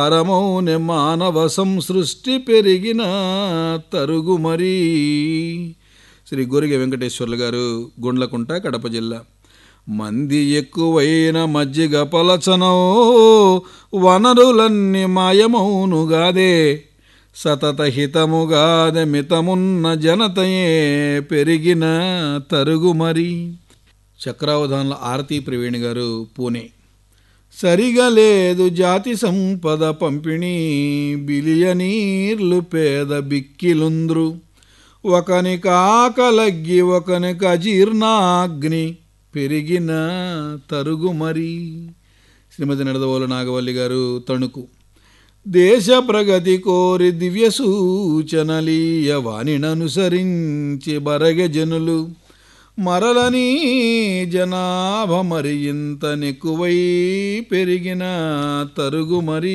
పరమౌని మానవ సంసృష్టి పెరిగిన తరుగు మరీ శ్రీ గోరిగ వెంకటేశ్వర్లు గారు గుండ్లకుంట కడప జిల్లా మంది ఎక్కువైన మజ్జిగ పలచనో వనరులన్నీ మాయమౌనుగాదే సతత హితముగాదే మితమున్న జనతయే పెరిగిన తరుగు మరి చక్రావధానుల ఆరతి ప్రవీణ్ గారు పూణే సరిగా లేదు జాతి సంపద పంపిణీ బిలియనీర్లు పేద బిక్కిలుంద్రు ఒకనికి ఆకలగ్గి ఒకనికి అజీర్ణాగ్ని పెరిగిన తరుగు మరి శ్రీమతి నడదవోలు నాగవల్లి గారు తణుకు దేశ ప్రగతి కోరి దివ్య సూచనలీయ వాణిననుసరించి బరగ జనులు మరలని జనాభ మరి ఇంత నెక్కువై పెరిగిన తరుగు మరి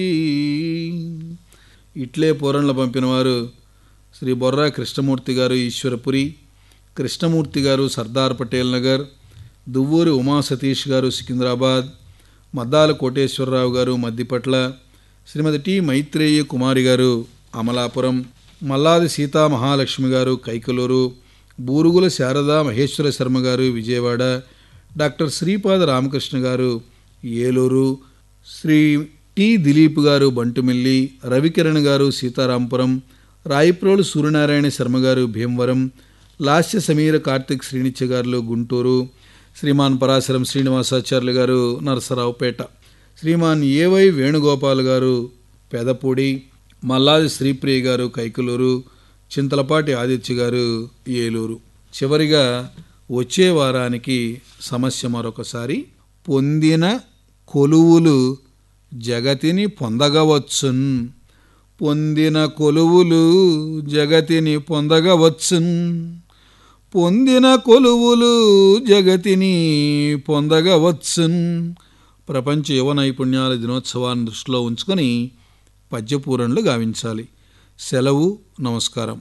ఇట్లే పూరణలు పంపినవారు శ్రీ బొర్రా కృష్ణమూర్తి గారు ఈశ్వరపురి కృష్ణమూర్తి గారు సర్దార్ పటేల్ నగర్ దువ్వూరి ఉమా సతీష్ గారు సికింద్రాబాద్ మద్దాల కోటేశ్వరరావు గారు మద్దిపట్ల శ్రీమతి టి మైత్రేయ కుమారి గారు అమలాపురం మల్లాది సీతా మహాలక్ష్మి గారు కైకలూరు బూరుగుల శారద మహేశ్వర శర్మ గారు విజయవాడ డాక్టర్ శ్రీపాద రామకృష్ణ గారు ఏలూరు శ్రీ టి దిలీప్ గారు బంటుమిల్లి రవికిరణ్ గారు సీతారాంపురం రాయప్రోలు సూర్యనారాయణ శర్మ గారు భీమవరం లాస్య సమీర కార్తిక్ శ్రీనిత్య గారు గుంటూరు శ్రీమాన్ పరాశరం శ్రీనివాసాచార్యులు గారు నరసరావుపేట శ్రీమాన్ ఏవై వేణుగోపాల్ గారు పెదపూడి మల్లాది శ్రీప్రియ గారు కైకలూరు చింతలపాటి ఆదిత్య గారు ఏలూరు చివరిగా వచ్చే వారానికి సమస్య మరొకసారి పొందిన కొలువులు జగతిని పొందగవచ్చున్ పొందిన కొలువులు జగతిని పొందగవచ్చున్ పొందిన కొలువులు జగతిని పొందగవచ్చున్ ప్రపంచ యువ నైపుణ్యాల దినోత్సవాన్ని దృష్టిలో ఉంచుకొని పద్యపూరణలు గావించాలి సెలవు నమస్కారం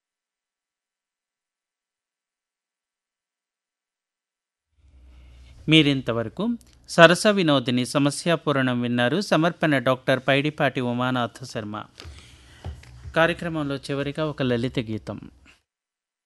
మీరింతవరకు సరస వినోదిని సమస్యాపూరణం విన్నారు సమర్పణ డాక్టర్ పైడిపాటి ఉమానాథ శర్మ కార్యక్రమంలో చివరిగా ఒక లలిత గీతం